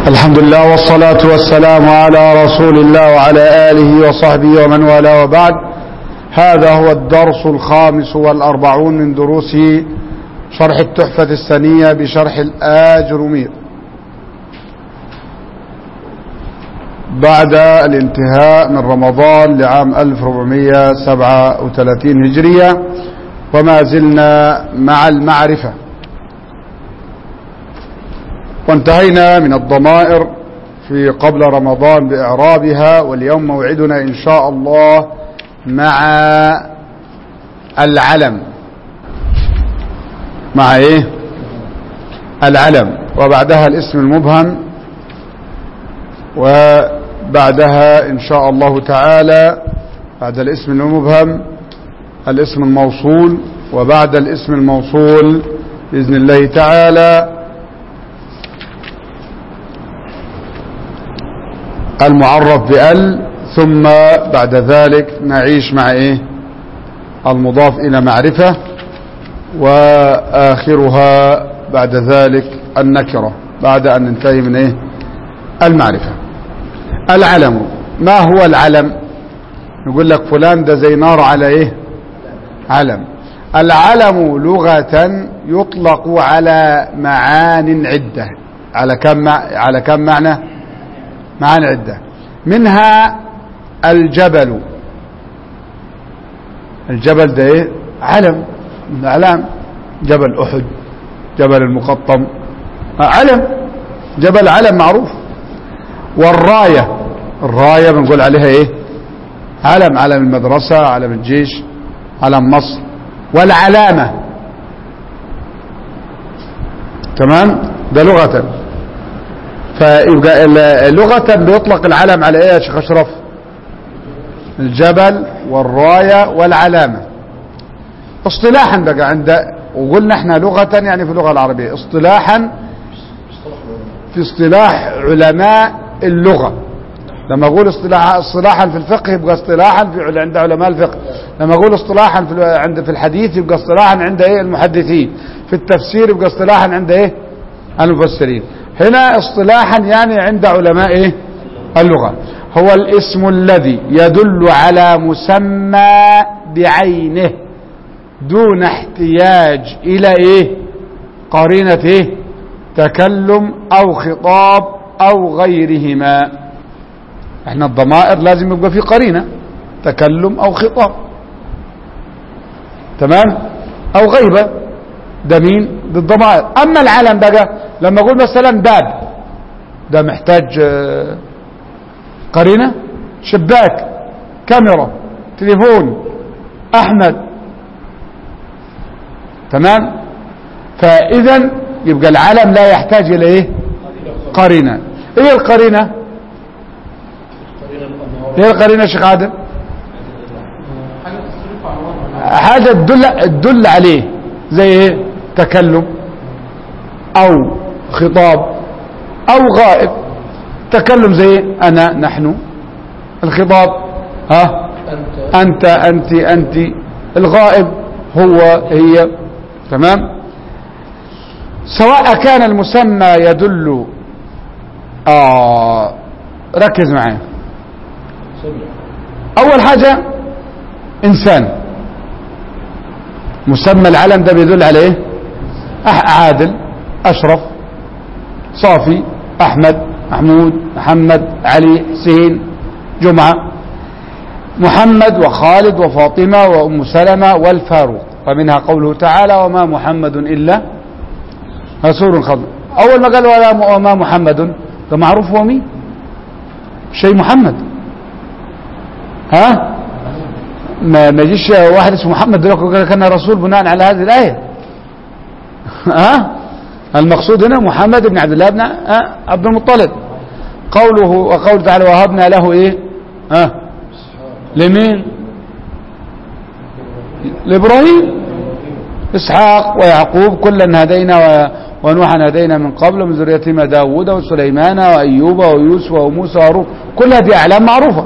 الحمد لله والصلاة والسلام على رسول الله وعلى آله وصحبه ومن والاه وبعد هذا هو الدرس الخامس والأربعون من دروس شرح التحفة السنية بشرح الآجرمير بعد الانتهاء من رمضان لعام 1437 هجرية وما زلنا مع المعرفة وانتهينا من الضمائر في قبل رمضان بإعرابها واليوم موعدنا إن شاء الله مع العلم مع إيه العلم وبعدها الاسم المبهم وبعدها إن شاء الله تعالى بعد الاسم المبهم الاسم الموصول وبعد الاسم الموصول بإذن الله تعالى المعرف بأل ثم بعد ذلك نعيش مع إيه المضاف إلى معرفة وآخرها بعد ذلك النكرة بعد أن ننتهي من إيه المعرفة العلم ما هو العلم نقول لك فلان ده زي نار على إيه علم العلم لغة يطلق على معان عدة على كم على كم معنى معاني عدة منها الجبل الجبل ده ايه علم من اعلام جبل احد جبل المقطم علم جبل علم معروف والراية الراية بنقول عليها ايه علم علم المدرسة علم الجيش علم مصر والعلامة تمام ده لغة فيبقى لغة بيطلق العلم على ايه يا شيخ اشرف الجبل والراية والعلامة اصطلاحا بقى عند وقلنا احنا لغة يعني في اللغة العربية اصطلاحا في اصطلاح علماء اللغة لما اقول اصطلاح اصطلاحا في الفقه يبقى اصطلاحا في عند علماء الفقه لما اقول اصطلاحا في عند في الحديث يبقى اصطلاحا عند ايه المحدثين في التفسير يبقى اصطلاحا عند ايه المفسرين هنا اصطلاحا يعني عند علماء ايه اللغة هو الاسم الذي يدل على مسمى بعينه دون احتياج الى ايه قرينة ايه تكلم او خطاب او غيرهما احنا الضمائر لازم يبقى في قرينة تكلم او خطاب تمام او غيبة ده مين ده الضمائر اما العلم بقى لما اقول مثلا باب ده محتاج قرينة شباك كاميرا تليفون احمد تمام فاذا يبقى العلم لا يحتاج الى ايه قرينة ايه القرينة ايه القرينة شيخ عادل حاجة تدل تدل عليه زي ايه تكلم او خطاب او غائب تكلم زي انا نحن الخطاب ها انت انت انت الغائب هو هي تمام سواء كان المسمى يدل آه ركز معي اول حاجة انسان مسمى العلم ده بيدل على ايه عادل اشرف صافي احمد محمود محمد علي حسين جمعة محمد وخالد وفاطمة وام سلمة والفاروق ومنها قوله تعالى وما محمد الا رسول خضر اول ما قال ولا وما محمد ده معروف هو مين شيء محمد ها ما ما يجيش واحد اسمه محمد دلوقتي كان رسول بناء على هذه الآية ها المقصود هنا محمد بن عبد الله بن عبد المطلب قوله وقوله تعالى وهبنا له ايه ها لمين لابراهيم اسحاق ويعقوب كلا هدينا ونوحا هدينا من قبل من ذريتهما داوود وسليمان وايوب ويوسف وموسى وهارون كل هذه اعلام معروفه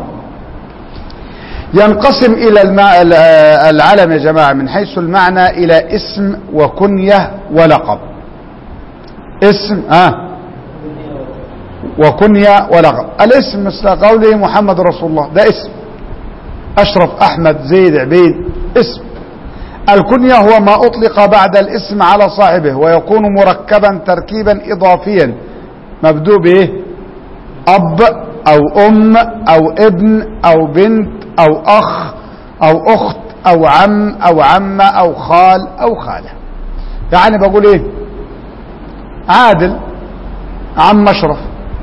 ينقسم إلى العلم يا جماعة من حيث المعنى إلى اسم وكنية ولقب اسم آه وكنية ولقب الاسم مثل قوله محمد رسول الله ده اسم أشرف أحمد زيد عبيد اسم الكنية هو ما أطلق بعد الاسم على صاحبه ويكون مركبا تركيبا إضافيا مبدوء به أب أو أم أو ابن أو بنت أو أخ أو أخت أو عم أو عمة أو خال أو خالة يعني بقول إيه عادل عم أشرف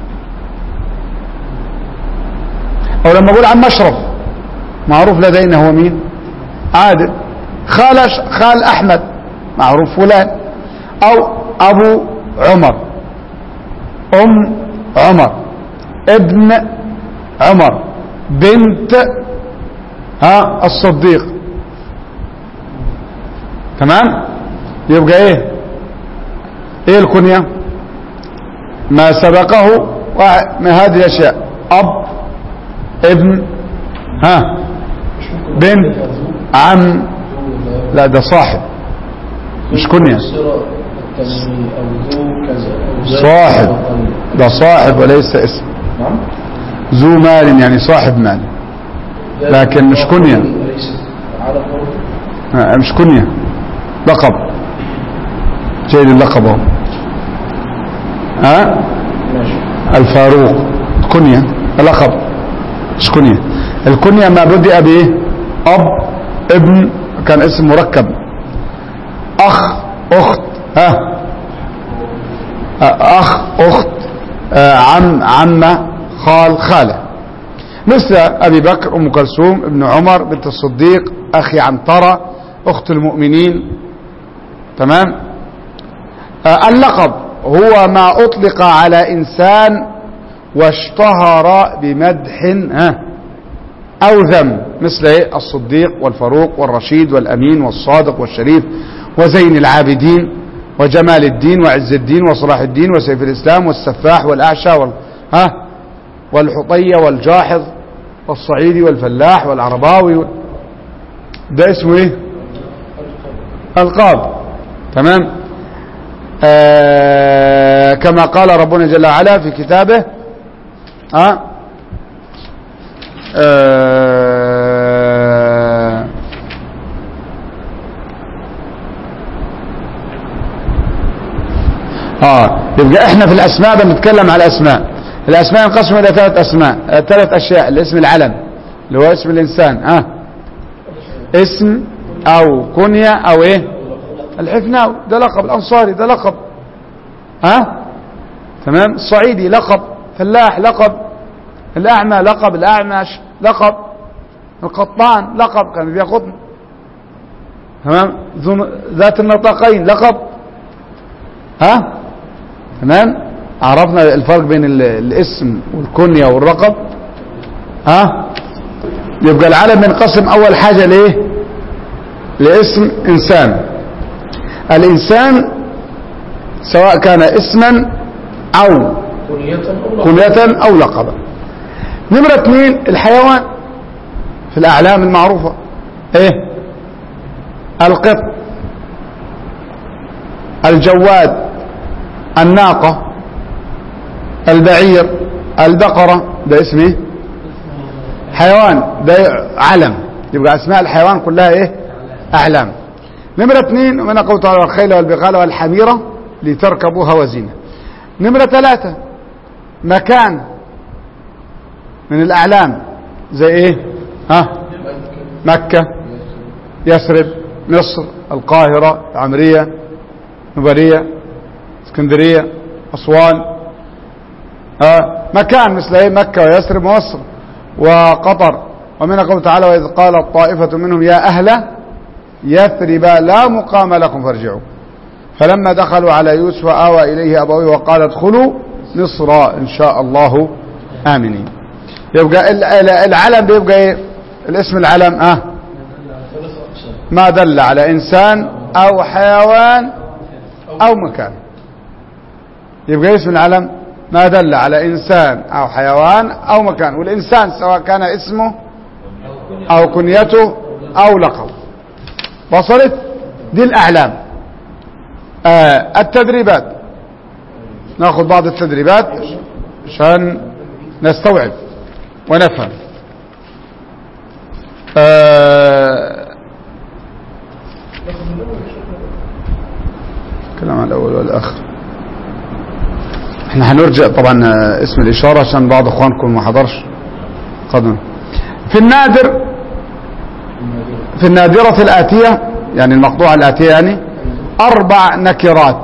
أو لما أقول عم أشرف معروف لدينا هو مين عادل خال خال أحمد معروف فلان أو أبو عمر أم عمر ابن عمر بنت ها الصديق تمام يبقى ايه ايه الكنية ما سبقه من هذه الاشياء اب ابن ها بنت عم لا ده صاحب مش كنية صاحب ده صاحب وليس اسم نعم ذو مال يعني صاحب مال لكن مش كنية على قول آه، مش كنية لقب جاي اللقب اهو ها ماشي الفاروق كنية لقب مش كنية الكنية ما بدأ به أب ابن كان اسم مركب أخ أخت ها آه، أخ أخت آه، عم عمة خال خالة مثل أبي بكر أم كلثوم ابن عمر بنت الصديق أخي عنترة أخت المؤمنين تمام آه، اللقب هو ما أطلق على إنسان واشتهر بمدح ها أو ذم مثل إيه؟ الصديق والفاروق والرشيد والأمين والصادق والشريف وزين العابدين وجمال الدين وعز الدين وصلاح الدين وسيف الإسلام والسفاح والأعشى وال... ها والحطية والجاحظ والصعيدي والفلاح والعرباوي وال... ده اسمه ايه القاب تمام آه كما قال ربنا جل وعلا في كتابه ها آه اه يبقى احنا في الاسماء بنتكلم على الاسماء الاسماء ينقسم الى ثلاث اسماء آه، ثلاث اشياء الاسم العلم اللي هو اسم الانسان اه اسم او كنية او ايه الحفناوي ده لقب الانصاري ده لقب ها تمام الصعيدي لقب فلاح لقب الاعمى لقب الاعمش لقب القطان لقب كان فيها قطن تمام ذو- ذات النطاقين لقب ها تمام عرفنا الفرق بين ال- الاسم والكنية والرقب ها يبقى العالم ينقسم اول حاجة ليه لاسم انسان الانسان سواء كان اسما او كنية أو لقب كنية او لقبا نمرة اثنين الحيوان في الاعلام المعروفة ايه القط الجواد الناقة البعير البقرة ده اسم ايه حيوان ده علم يبقى اسماء الحيوان كلها ايه اعلام نمرة اثنين من قول تعالى والخيل والبغال والحميرة لتركبوها وزينة نمرة ثلاثة مكان من الاعلام زي ايه ها مكة يثرب مصر القاهرة العمرية نبرية اسكندرية أسوان آه مكان مثل ايه مكة ويثرب ومصر وقطر ومن قوله تعالى وإذ قالت طائفة منهم يا أهل يثرب لا مقام لكم فارجعوا فلما دخلوا على يوسف آوى إليه أبويه وقال ادخلوا مصر إن شاء الله آمنين يبقى ال- ال- العلم بيبقى ايه الاسم العلم اه ثلاث أقسام ما دل على إنسان أو حيوان أو مكان يبقى اسم العلم ما دل على إنسان أو حيوان أو مكان والإنسان سواء كان اسمه أو كنيته أو لقب وصلت دي الأعلام آه التدريبات ناخذ بعض التدريبات عشان نستوعب ونفهم آه كلام على الأول والآخر احنا هنرجع طبعا آه، اسم الإشارة عشان بعض اخوانكم ما حضرش قدم في النادر في النادرة الآتية يعني المقطوعة الآتية يعني أربع نكرات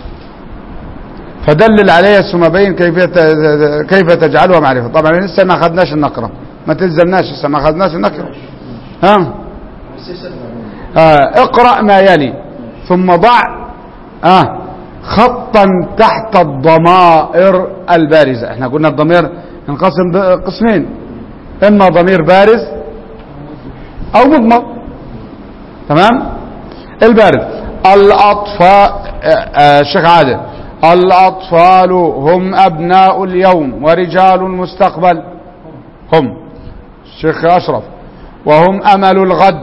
فدلل عليها ثم بين كيف كيف تجعلها معرفة طبعا لسه ما أخذناش النقرة ما تلزمناش لسه ما أخذناش النقرة ها بس يسأل آه اقرأ ما يلي ثم ضع آه خطا تحت الضمائر البارزة احنا قلنا الضمير ينقسم ب- قسمين اما ضمير بارز او مضمر تمام البارز الاطفال آه، آه، الشيخ عادل الاطفال هم ابناء اليوم ورجال المستقبل هم الشيخ اشرف وهم امل الغد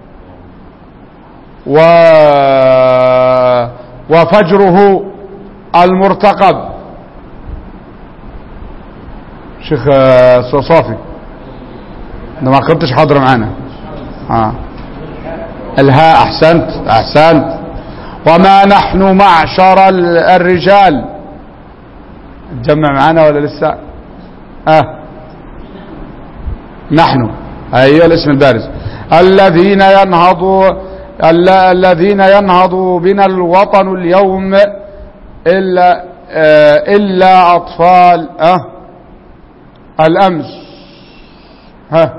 و وفجره المرتقب شيخ آه، صوصافي ده ما كنتش حاضر معانا آه. الهاء احسنت احسنت وما نحن معشر ال- الرجال تجمع معانا ولا لسه اه نحن ايوه الاسم البارز الذين ينهض ال- الذين ينهض بنا الوطن اليوم الا آه، الا اطفال اه الامس ها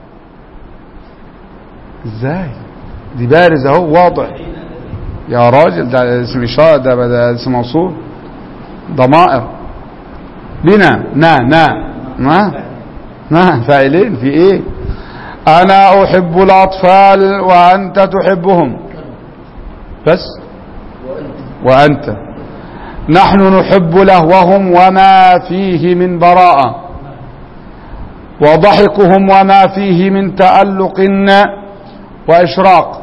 ازاي دي بارز اهو واضح يا راجل ده اسم اشاره ده ده اسم موصول ضمائر بنا نا نا ما ما فاعلين في ايه انا احب الاطفال وانت تحبهم بس وانت نحن نحب لهوهم وما فيه من براءه وضحكهم وما فيه من تألق وإشراق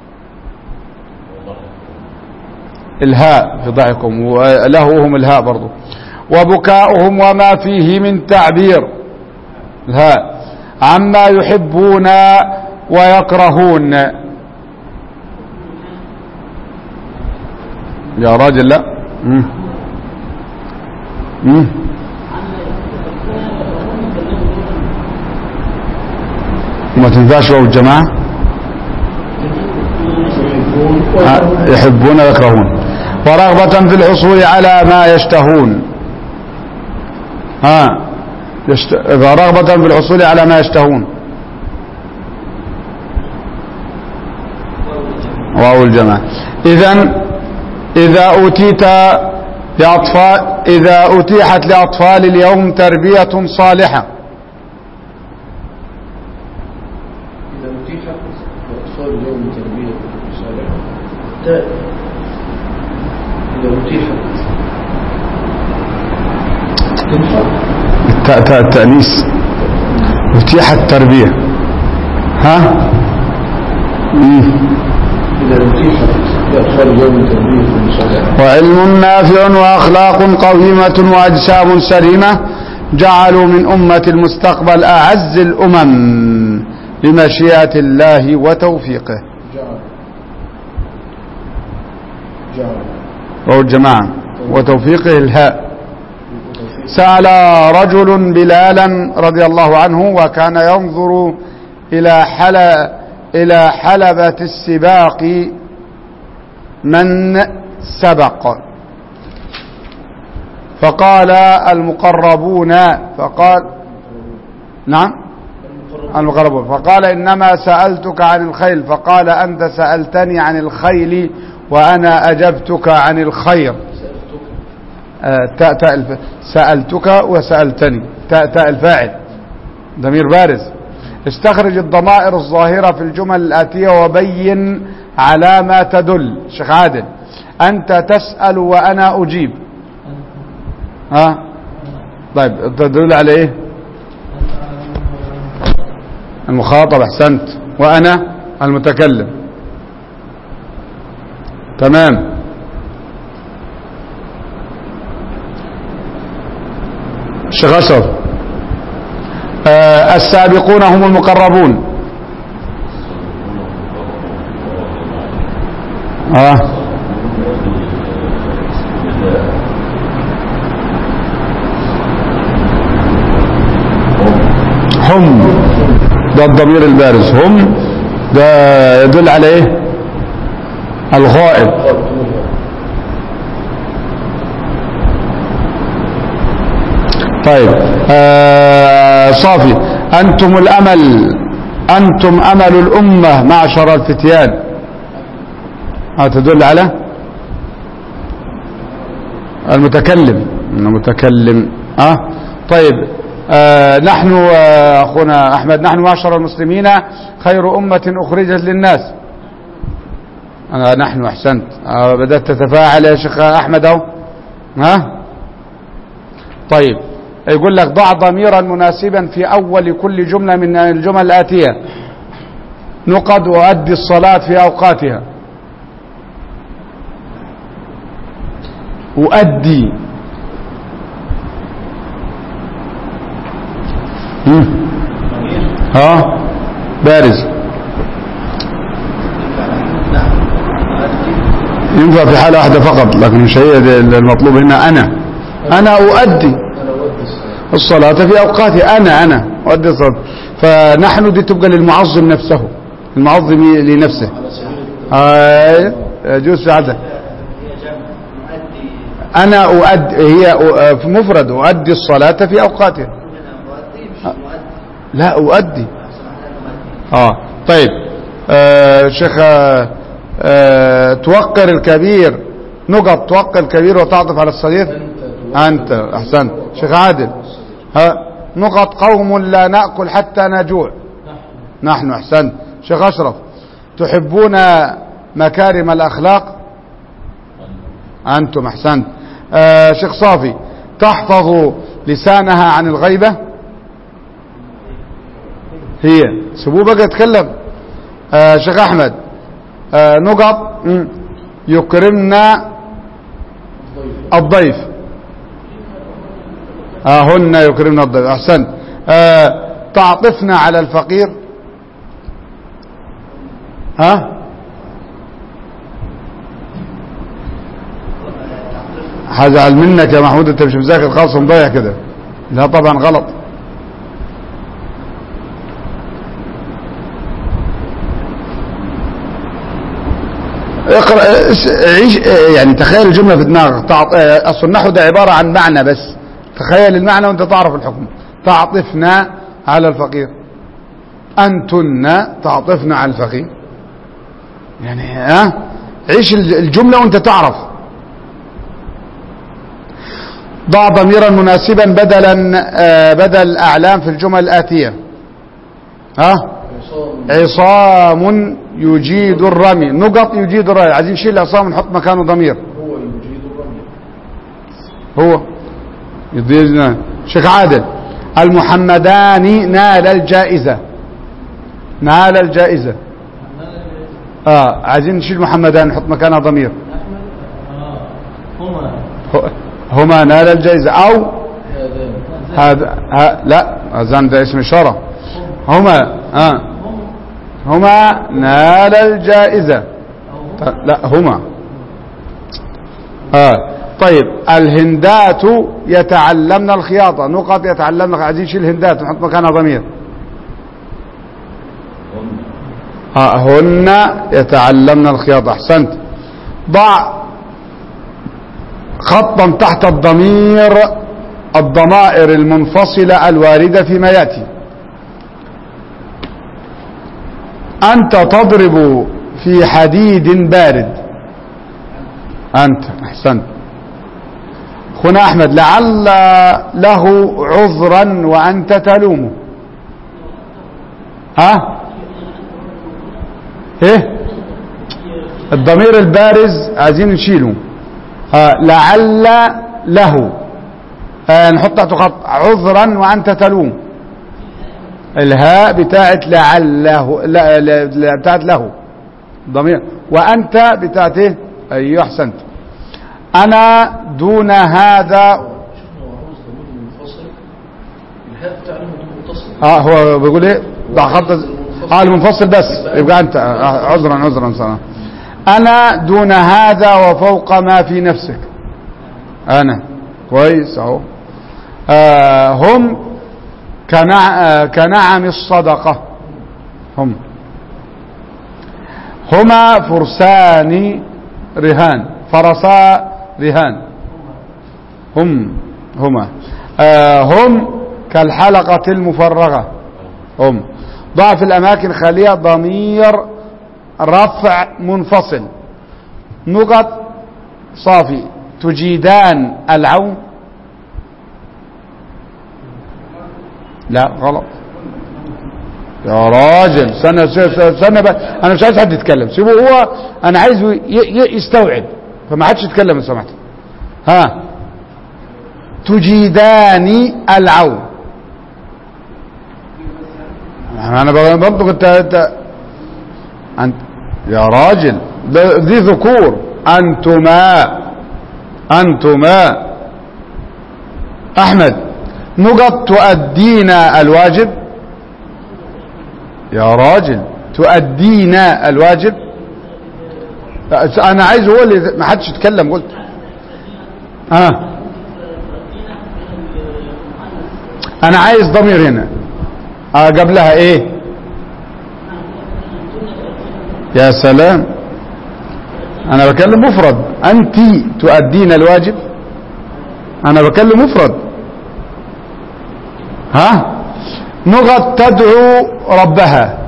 الهاء في ضحكهم ولهوهم الهاء برضو وبكاؤهم وما فيه من تعبير الهاء عما يحبون ويكرهون يا راجل لا مم. مم. وما تنفعش واو الجماعة ها، يحبون ويكرهون ورغبة في الحصول على ما يشتهون ها يشت... رغبة في الحصول على ما يشتهون واو الجماعة إذا إذا أوتيت لأطفال إذا أتيحت لأطفال اليوم تربية صالحة إذا أتيحت لأطفال اليوم تربية صالحة تاء إذا أتيحت تنفع التاء تاء التأنيس أتيحت تربية ها مم. إذا أتيحت لأطفال اليوم تربية صالحة وعلم نافع وأخلاق قويمة وأجسام سليمة جعلوا من أمة المستقبل أعز الأمم بمشيئة الله وتوفيقه جعل جعل وهو الجماعة وتوفيقه الهاء سأل رجل بلالا رضي الله عنه وكان ينظر إلى حل إلى حلبة السباق من سبق فقال المقربون فقال نعم المقربون فقال إنما سألتك عن الخيل فقال أنت سألتني عن الخيل وأنا أجبتك عن الخير آه، تاء تاء الف... سألتك وسألتني تاء تاء الفاعل ضمير بارز استخرج الضمائر الظاهرة في الجمل الآتية وبين على ما تدل شيخ عادل أنت تسأل وأنا أجيب ها طيب تدل على إيه المخاطب أحسنت وأنا المتكلم شيخ أشرف آه السابقون هم المقربون آه هم ده الضمير البارز هم ده يدل على ايه الغائب طيب آه صافي أنتم الأمل أنتم أمل الأمة معشر الفتيان هذا تدل على المتكلم المتكلم أه طيب آه نحن آه أخونا أحمد نحن معشر المسلمين خير أمة أخرجت للناس آه نحن أحسنت آه بدأت تتفاعل يا شيخ أحمد أهو ها طيب يقول لك ضع ضميرا مناسبا في أول كل جملة من الجمل الآتية نقد وأدي الصلاة في أوقاتها أؤدي مم. ها بارز ينفع في حالة واحدة فقط لكن مش هي المطلوب هنا أنا أنا أؤدي أنا أودي الصلاة الصلاة في أوقاتها أنا أنا أؤدي الصلاة فنحن دي تبقى للمعظم نفسه المعظم لنفسه على سبيل آه يجوز في عدد أنا أؤدي هي أ- في مفرد أؤدي الصلاة في أوقاتها لا أؤدي آه طيب آه شيخ آه آه توقر الكبير نقط توقر الكبير وتعطف على الصغير أنت أحسنت شيخ عادل ها نقط قوم لا نأكل حتى نجوع نحن أحسنت شيخ أشرف تحبون مكارم الأخلاق أنتم أحسنت آه شيخ صافي تحفظ لسانها عن الغيبة هي سيبوه بقى يتكلم آه شيخ أحمد آه نقط مم. يكرمنا الضيف آه هن يكرمنا الضيف أحسنت آه تعطفنا على الفقير ها هزعل منك يا محمود انت مش مذاكر خالص مضيع كده لا طبعا غلط اقرا عيش يعني تخيل الجمله في دماغك تعط... اصل النحو ده عباره عن معنى بس تخيل المعنى وانت تعرف الحكم تعطفنا على الفقير انتن تعطفنا على الفقير يعني ها عيش الجمله وانت تعرف ضع ضميرا مناسبا بدلا آه، بدل اعلام في الجمل الاتيه ها عصام عصام يجيد الرمي نقط يجيد الرمي عايزين نشيل العصام ونحط مكانه ضمير هو يجيد الرمي هو يدير شيخ عادل المحمدان نال الجائزة نال الجائزة اه عايزين نشيل محمدان نحط مكانها ضمير ه- هما نال الجائزة او هذان هذا ها لا أذان ده اسم إشارة هما آه هما نال الجائزة ط- لا هما آه طيب الهندات يتعلمن الخياطة نقط يتعلمن عايزين نشيل الهندات نحط مكانها ضمير آه هن يتعلمن الخياطة أحسنت ضع خطا تحت الضمير الضمائر المنفصلة الواردة فيما يأتي أنت تضرب في حديد بارد أنت أحسنت أخونا أحمد لعل له عذرا وأنت تلومه ها ايه الضمير البارز عايزين نشيله ها لعل له آه نحط تحته خط عذرا وأنت تلوم الهاء بتاعت لعله لا لا لا- بتاعت له ضمير وأنت بتاعت ايه أيوه أحسنت أنا دون هذا شفنا وعاوز ضمير منفصل اه هو بيقول ايه ضع خط اه المنفصل بس يبقى انت آه عذرا عذرا صراحة. انا دون هذا وفوق ما في نفسك انا كويس اهو آه هم كنع آه كنعم الصدقة هم هما فرسان رهان فرسا رهان هم هما آه هم كالحلقة المفرغة هم ضع في الأماكن خالية ضمير رفع منفصل نقط صافي تجيدان العون لا غلط يا راجل سنة سنة, سنة بقى. انا مش عايز حد يتكلم سيبه هو انا عايزه ي- ي- يستوعب فما حدش يتكلم لو سمحت ها تجيدان العون انا بقى- برضو انت انت انت يا راجل ده- دي ذكور انتما انتما احمد نقط تؤدين الواجب يا راجل تؤدين الواجب انا عايز هو اللي ما حدش يتكلم قلت ها انا عايز ضمير هنا آه قبلها ايه يا سلام انا بكلم مفرد انت تؤدين الواجب انا بكلم مفرد ها نغت تدعو ربها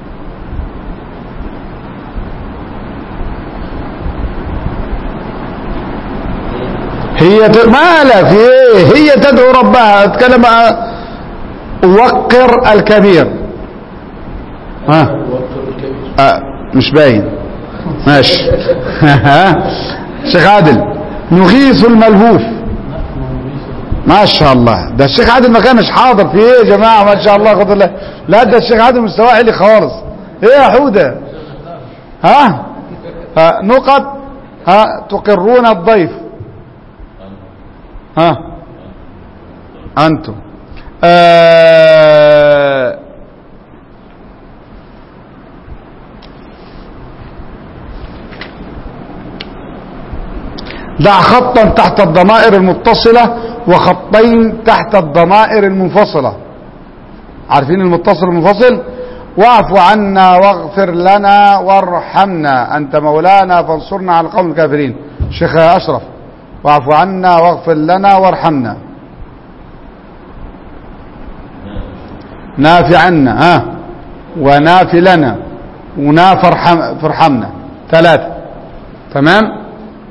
هي ت... ما لا في ايه هي تدعو ربها اتكلم مع- وقر الكبير ها وقت الكبير آه مش باين ماشي شيخ عادل نغيث الملهوف ما شاء الله ده الشيخ عادل ما كانش حاضر في ايه يا جماعه ما شاء الله خد الله لا ده الشيخ عادل مستواه عالي خالص ايه يا حوده ها آه نقط ها تقرون الضيف ها انتم آه ضع خطا تحت الضمائر المتصلة وخطين تحت الضمائر المنفصلة عارفين المتصل المنفصل واعف عنا واغفر لنا وارحمنا أنت مولانا فانصرنا على القوم الكافرين شيخ أشرف واعف عنا واغفر لنا وارحمنا نافع عنا ها ونافي لنا وناف ارحم- فارحمنا ثلاثة تمام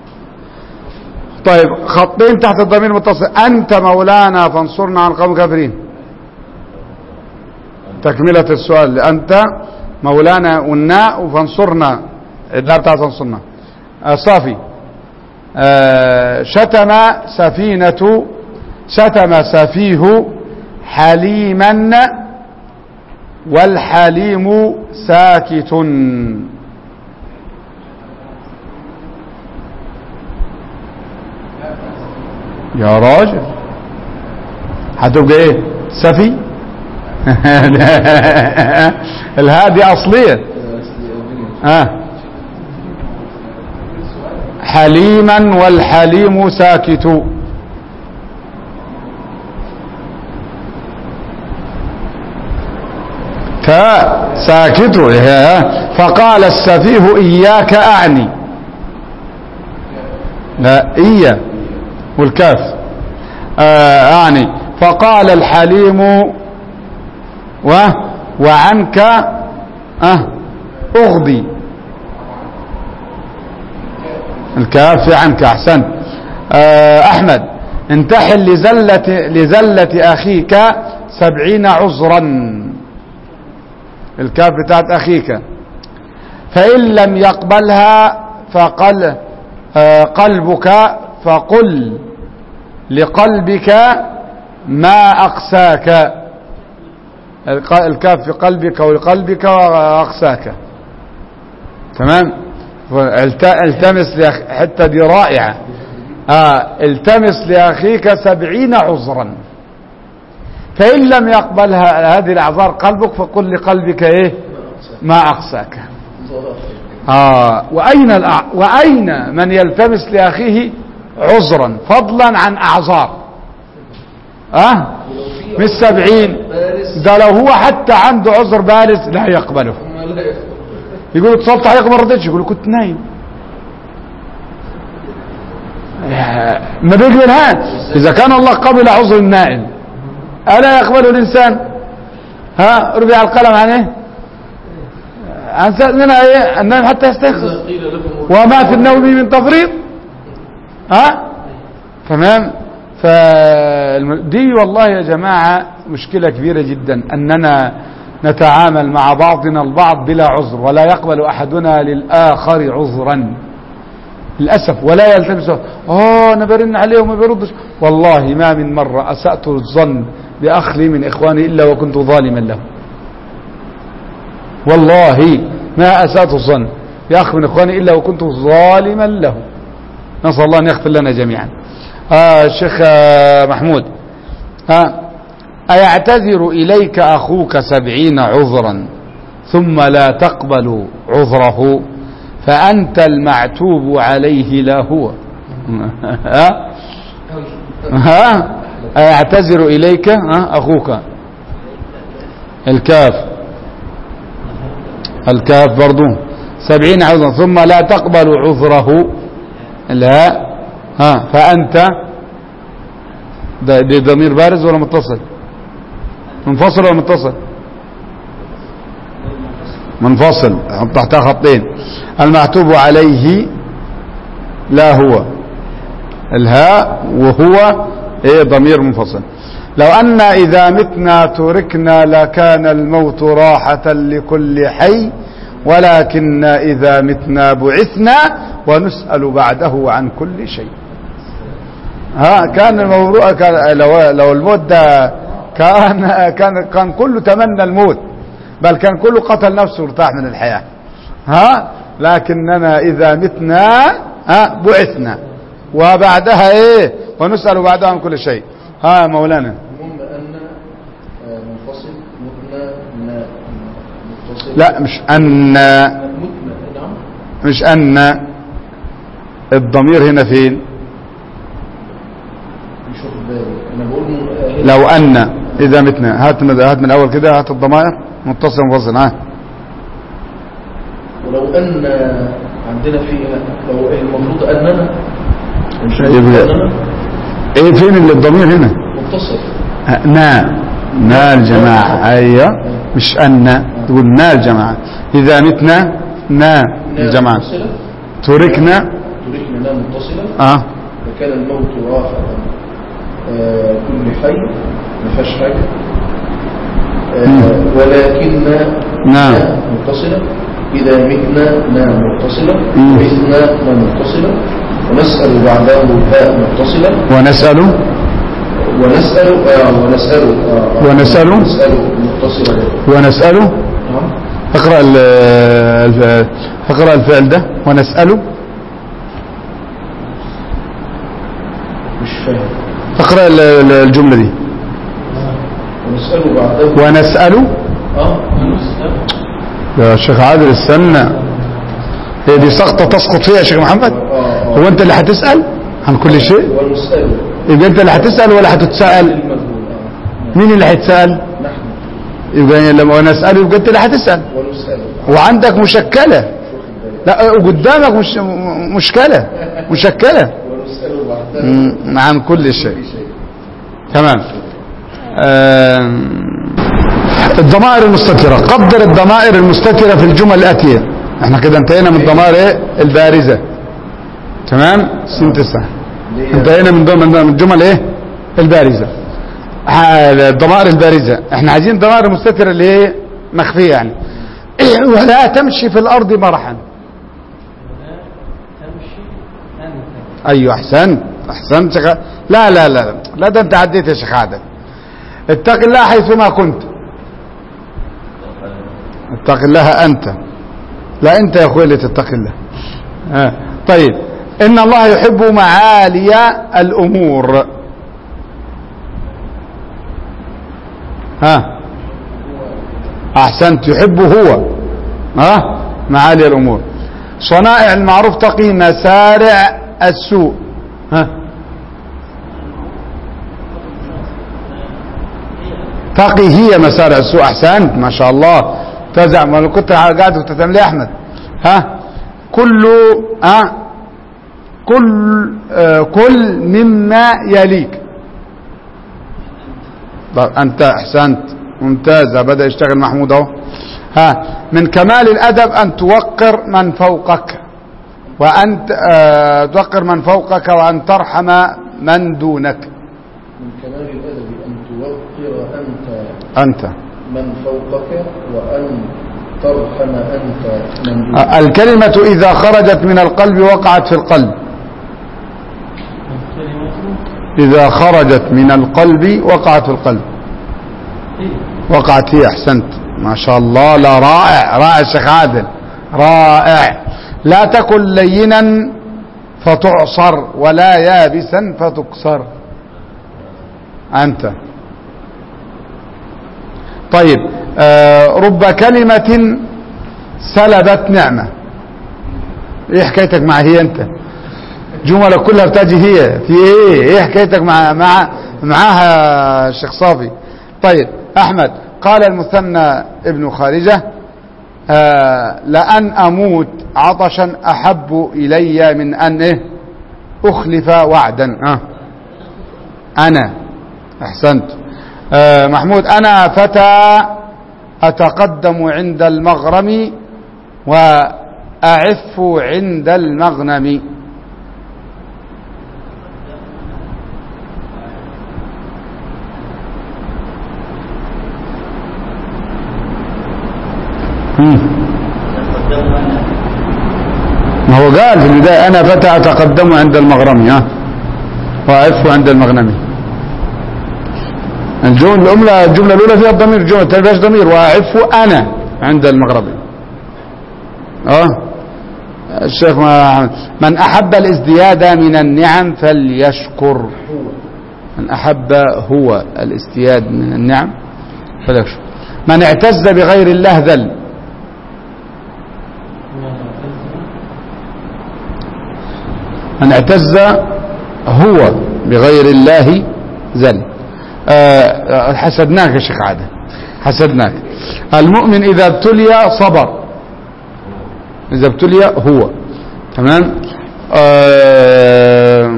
طيب خطين تحت الضمير المتصل أنت مولانا فانصرنا عن القوم الكافرين تكملة السؤال أنت مولانا والناء فانصرنا الدار بتاعت فانصرنا آه صافي آه شتم سفينة شتم سفيه حليما والحليم ساكت يا راجل هتبقى ايه سفي الهاء دي اصليه ها حليما والحليم ساكت فساكت فقال السفيه إياك أعني لا إيا والكاف آه أعني فقال الحليم و وعنك أه أغضي الكاف عنك أحسن آه أحمد انتحل لزلة, لزلة أخيك سبعين عذرا الكاف بتاعت أخيك فإن لم يقبلها فقل آه قلبك فقل لقلبك ما أقساك الكاف في قلبك ولقلبك وأقساك تمام التمس لأخ... حتى دي رائعة آه التمس لأخيك سبعين عذرا فإن لم يقبلها هذه الأعذار قلبك فقل لقلبك إيه ما أقساك آه وأين الأع... وأين من يلتمس لأخيه عذرا فضلا عن أعذار أه مش سبعين ده لو هو حتى عنده عذر بارز لا يقبله يقول اتصلت عليك ما رضيتش يقول كنت نايم ما بيقبلهاش اذا كان الله قبل عذر النائم الا يقبله الانسان ها رفع القلم عن ايه عن سأل منها ايه النائم حتى يستيقظ قيل لكم وما في النوم من تفريط ها تمام فدي والله يا جماعة مشكلة كبيرة جدا أننا نتعامل مع بعضنا البعض بلا عذر ولا يقبل أحدنا للآخر عذرا للأسف ولا يلتمس اه أنا برن عليه وما بيردش والله ما من مرة أسأت الظن بأخ لي من إخواني إلا وكنت ظالما له والله ما أسأت الظن بأخ من إخواني إلا وكنت ظالما له نسأل الله أن يغفر لنا جميعا آه الشيخ آه محمود آه أيعتذر إليك أخوك سبعين عذرا ثم لا تقبل عذره فأنت المعتوب عليه لا هو ها ها أيعتذر إليك ها أخوك الكاف الكاف برضو سبعين عذرا ثم لا تقبل عذره لا ها فأنت ده ده ضمير بارز ولا متصل منفصل ولا متصل منفصل حط تحتها خطين المعتوب عليه لا هو الهاء وهو ايه ضمير منفصل لو أن إذا متنا تركنا لكان الموت راحة لكل حي ولكن إذا متنا بعثنا ونسأل بعده عن كل شيء ها كان الموضوع كان لو, لو الموت ده كان كان كان كله تمنى الموت بل كان كله قتل نفسه وارتاح من الحياة ها لكننا إذا متنا ها بعثنا وبعدها ايه ونسأل بعدها عن كل شيء ها يا مولانا المهم أن آه، منفصل متنا نا متصل لا مش أن متنا نعم مش أن الضمير هنا فين مش واخد بالي أنا بقول م- آه، هنا لو أن إذا متنا هات من هات من الأول كده هات الضمائر متصل منفصل ها ولو أن عندنا فيها لو المفروض أننا مش يبقى- أننا إيه فين اللي الضمير هنا متصل آه، نا نا الجماعة أيوة مش أن تقول نا الجماعة إذا متنا نا الجماعة متصلة تركنا تركنا لا متصلة اه فكان الموت راحة آه، كل حي ما فيهاش حاجة آه، مم. ولكن نعم. نا متصلة إذا متنا نا متصلة مم. وإذنا نا متصلة ونسأل بعده هاء متصلة ونسأل ونسأل آه ونسأل آه ونسأل؟ نسأل متصلة ونسأل نعم اقرأ ال- الف- اقرأ الفعل ده ونسأل مش فاهم اقرأ ال- ال- الجملة دي ونسأل بعده ونسأل اه ونسأل يا شيخ عادل استنى هي دي سقطة تسقط فيها يا شيخ محمد آه، آه. هو انت اللي هتسأل عن كل شيء ونسأل يبقى انت اللي هتسأل ولا هتتسأل المجهول آه. مين اللي هيتسأل نحن يبقى لما نسأل يبقى انت اللي هتسأل ونسأل وعندك مشكلة مش واخد بالي لا قدامك مش م- مشكلة مشكلة ونسأل بعده م- عن كل شيء كل شيء تمام آم، الضمائر المستترة قدر الضمائر المستترة في الجمل الآتية احنا كده انتهينا من الضمائر ايه البارزة تمام سين تسعة اللي هي انتهينا من ضمن من الجمل ايه البارزة ح- الضمائر البارزة احنا عايزين ضمائر مستترة اللي هي مخفية يعني ولا تمشي في الارض مرحا تمشي أنت ايوه احسنت احسنت شيخ لا لا لا لا ده انت عديت يا شيخ عادل اتق الله حيثما كنت اتق الله انت لا انت يا اخوي اللي تتقي الله آه. طيب ان الله يحب معالي الامور ها احسنت يحبه هو ها معالي الامور صنائع المعروف تقي مسارع السوء ها تقي هي مسارع السوء احسنت ما شاء الله تزع ما كنت قاعد وتتم لي احمد ها كل ها كل آه كل مما يليك طب انت احسنت ممتازه بدا يشتغل محمود اهو ها من كمال الادب ان توقر من فوقك وان آه توقر من فوقك وان ترحم من دونك من كمال الأدب أن توقر أنت انت من فوقك وأن ترحم أنت من دونك آه، الكلمه اذا خرجت من القلب وقعت في القلب الكلمة اذا خرجت من القلب وقعت في القلب هي وقعت هي احسنت ما شاء الله لا رائع رائع شيخ عادل رائع لا تكن لينا فتعصر ولا يابسا فتكسر انت طيب آه رب كلمة سلبت نعمة ايه حكايتك مع هي انت جملة كلها بتاجي هي في ايه ايه حكايتك مع مع معاها الشيخ صافي طيب احمد قال المثنى ابن خارجة آه لأن أموت عطشا أحب إلي من أن إيه أخلف وعدا آه أنا أحسنت آه محمود أنا فتى أتقدم عند المغرم وأعف عند المغنم مم. ما هو قال في البداية أنا فتى أتقدم عند المغرم ها وأعف عند المغنم الجملة الأولى الجملة الأولى فيها الضمير الجملة الثانية فيهاش ضمير وأعف أنا عند المغرب اه الشيخ محمد من أحب الازدياد من النعم فليشكر من أحب هو الازدياد من النعم فليشكر من اعتز بغير الله ذل من اعتز هو بغير الله ذل آه، حسدناك يا شيخ عادل حسدناك المؤمن إذا ابتلي صبر إذا ابتلي هو تمام آه،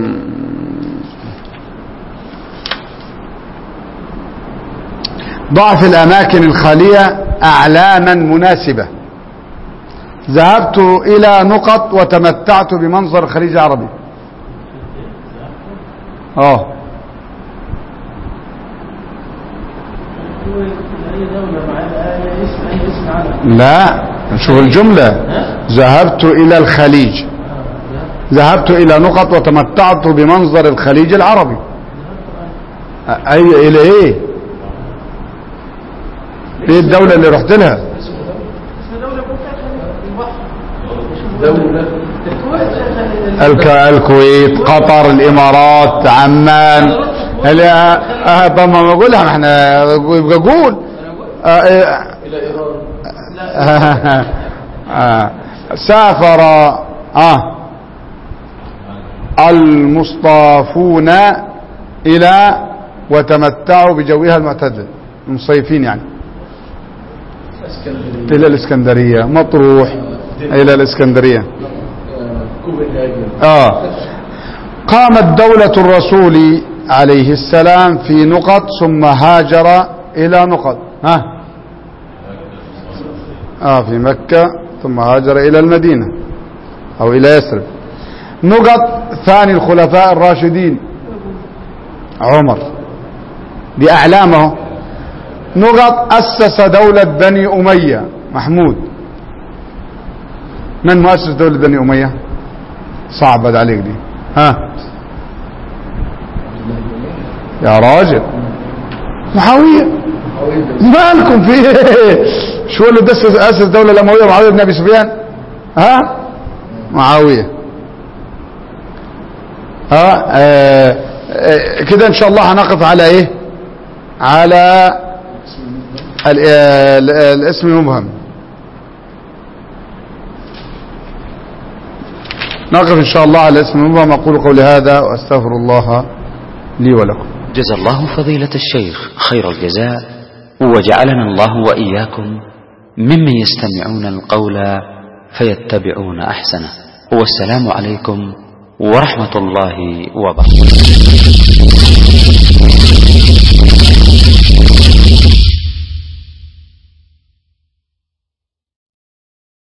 ضع في الأماكن الخالية أعلاما مناسبة ذهبت إلى نقط وتمتعت بمنظر الخليج العربي اه أي دولة مع أي اسم أي اسم علم لا شوف الجملة ذهبت إلى الخليج ذهبت إلى نقط وتمتعت بمنظر الخليج العربي أي إلى إيه إيه الدولة اللي رحت لها اسم دولة دولة الك... الكويت قطر الإمارات عمان ال- آه طب ما بقولها ما احنا يبقى قول آه إيه. إلى إيران آه. سافر آه المصطافون إلى وتمتعوا بجوها المعتدل المصيفين يعني اسكندرية إلى الإسكندرية مطروح إلى الإسكندرية آه، كوبنهاجن آه قامت دولة الرسول عليه السلام في نقط ثم هاجر إلى نقط ها آه في مكة ثم هاجر إلى المدينة أو إلى يثرب نقط ثاني الخلفاء الراشدين عمر بأعلامه نقط أسس دولة بني أمية محمود من مؤسس دولة بني أمية صعبت عليك دي ها يا راجل معاوية مالكم في ايه شو اللي دس اسس الدوله الامويه معاويه بن ابي سفيان ها معاويه ها آه آه كده ان شاء الله هنقف على ايه على ال- ال- الاسم المبهم نقف إن شاء الله على الاسم المبهم أقول قولي هذا وأستغفر الله لي ولكم جزا الله فضيلة الشيخ خير الجزاء وجعلنا الله وإياكم ممن يستمعون القول فيتبعون أحسنه والسلام عليكم ورحمة الله وبركاته